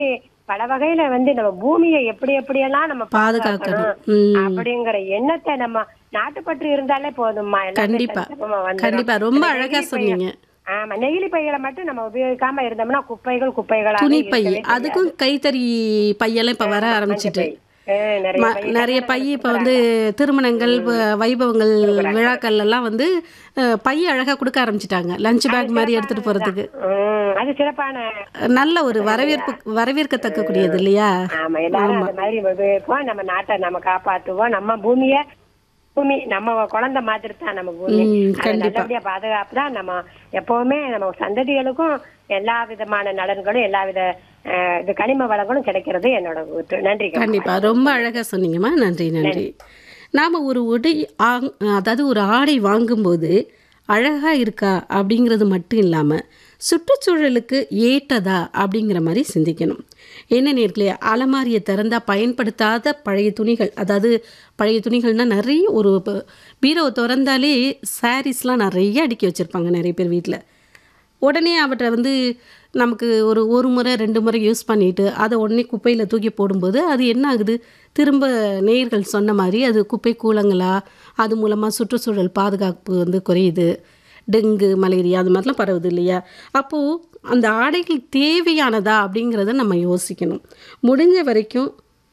பல வகையில வந்து நம்ம பூமியை எப்படி எப்படியெல்லாம் நம்ம பாதுகாக்கணும். பாதுகாக்கணும் ம். அப்படிங்கிற எண்ணத்தை நம்ம நாட்டுப்பற்று இருந்தாலே போதும்மா எல்லாமே கண்டிப்பா சரிசமமா வந்துரும். கண்டிப்பா ரொம்ப அந்த அழகா நெகிழி பைய- சொன்னீங்க ஆமா நெகிழி பைகளை மட்டும் நம்ம உபயோகிக்காம இருந்தோம்னா குப்பைகள் குப்பைகளா துணிப்பை அதுக்கும் கைத்தறி பையெல்லாம் இப்ப வர ஆரம்பிச்சிட்டு நிறைய ம- நிறைய பை இப்போ வந்து திருமணங்கள் வ- வைபவங்கள் விழாக்கள் எல்லாம் வந்து அஹ், பை அழகா கொடுக்க ஆரம்பிச்சிட்டாங்க லஞ்ச் பேக் மாதிரி எடுத்துட்டு போறதுக்கு ம், அது சிறப்பான நல்ல ஒரு வரவேற்பு வரவேற்கத்தக்க கூடியது இல்லையா ஆமா எல்லாரும் அந்த மாதிரி உபயோகிப்போம் நம்ம நாட்டை நம்ம காப்பாத்துவோம் நம்ம பூமிய பூமி நம்ம குழந்தை மாதிரி தான் நம்ம பூமி ம், அதை கண்டிப்பா. நல்லபடியா பாதுகாப்பு தான் நம்ம எப்பவுமே நம்ம சந்ததிகளுக்கும் எல்லா விதமான நலன்களும் எல்லா வித அஹ், இது கனிம வளங்களும் கிடைக்கிறது என்னோட கூற்று நன்றி கண்டிப்பா ரொம்ப அழகா சொன்னீங்கம்மா நன்றி நன்றி நாம ஒரு உடை ஆங்- அதாவது ஒரு ஆடை வாங்கும்போது அழகா இருக்கா அப்படிங்கிறது மட்டும் இல்லாம சுற்றுச்சூழலுக்கு ஏற்றதா அப்படிங்கிற மாதிரி சிந்திக்கணும் என்ன நேர்களே அலமாரியை திறந்தா பயன்படுத்தாத பழைய துணிகள் அதாவது பழைய துணிகள்னா நிறைய ஒரு ப- பீரோவை திறந்தாலே சாரீஸ்லாம் நிறைய அடுக்கி வச்சிருப்பாங்க நிறைய பேர் வீட்டில் உடனே அவற்றை வந்து நமக்கு ஒரு ஒரு முறை ரெண்டு முறை யூஸ் பண்ணிட்டு அதை உடனே குப்பையில் தூக்கி போடும்போது அது என்ன ஆகுது திரும்ப நேயர்கள் சொன்ன மாதிரி அது குப்பை கூலங்களா அது மூலமாக சுற்றுச்சூழல் பாதுகாப்பு வந்து குறையுது டெங்கு மலேரியா அது மாதிரிலாம் பரவுது இல்லையா அப்போது அந்த ஆடைகள் தேவையானதா அப்படிங்கிறத நம்ம யோசிக்கணும் முடிஞ்ச வரைக்கும்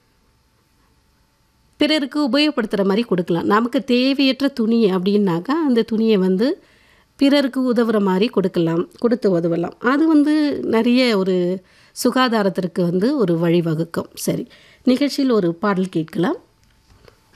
பிறருக்கு உபயோகப்படுத்துகிற மாதிரி கொடுக்கலாம் நமக்கு தேவையற்ற துணி அப்படின்னாக்கா அந்த துணியை வந்து பிறருக்கு உதவுற மாதிரி கொடுக்கலாம் கொடுத்து உதவலாம் அது வந்து நிறைய ஒரு சுகாதாரத்திற்கு வந்து ஒரு வழிவகுக்கும் சரி நிகழ்ச்சியில் ஒரு பாடல் கேட்கலாம்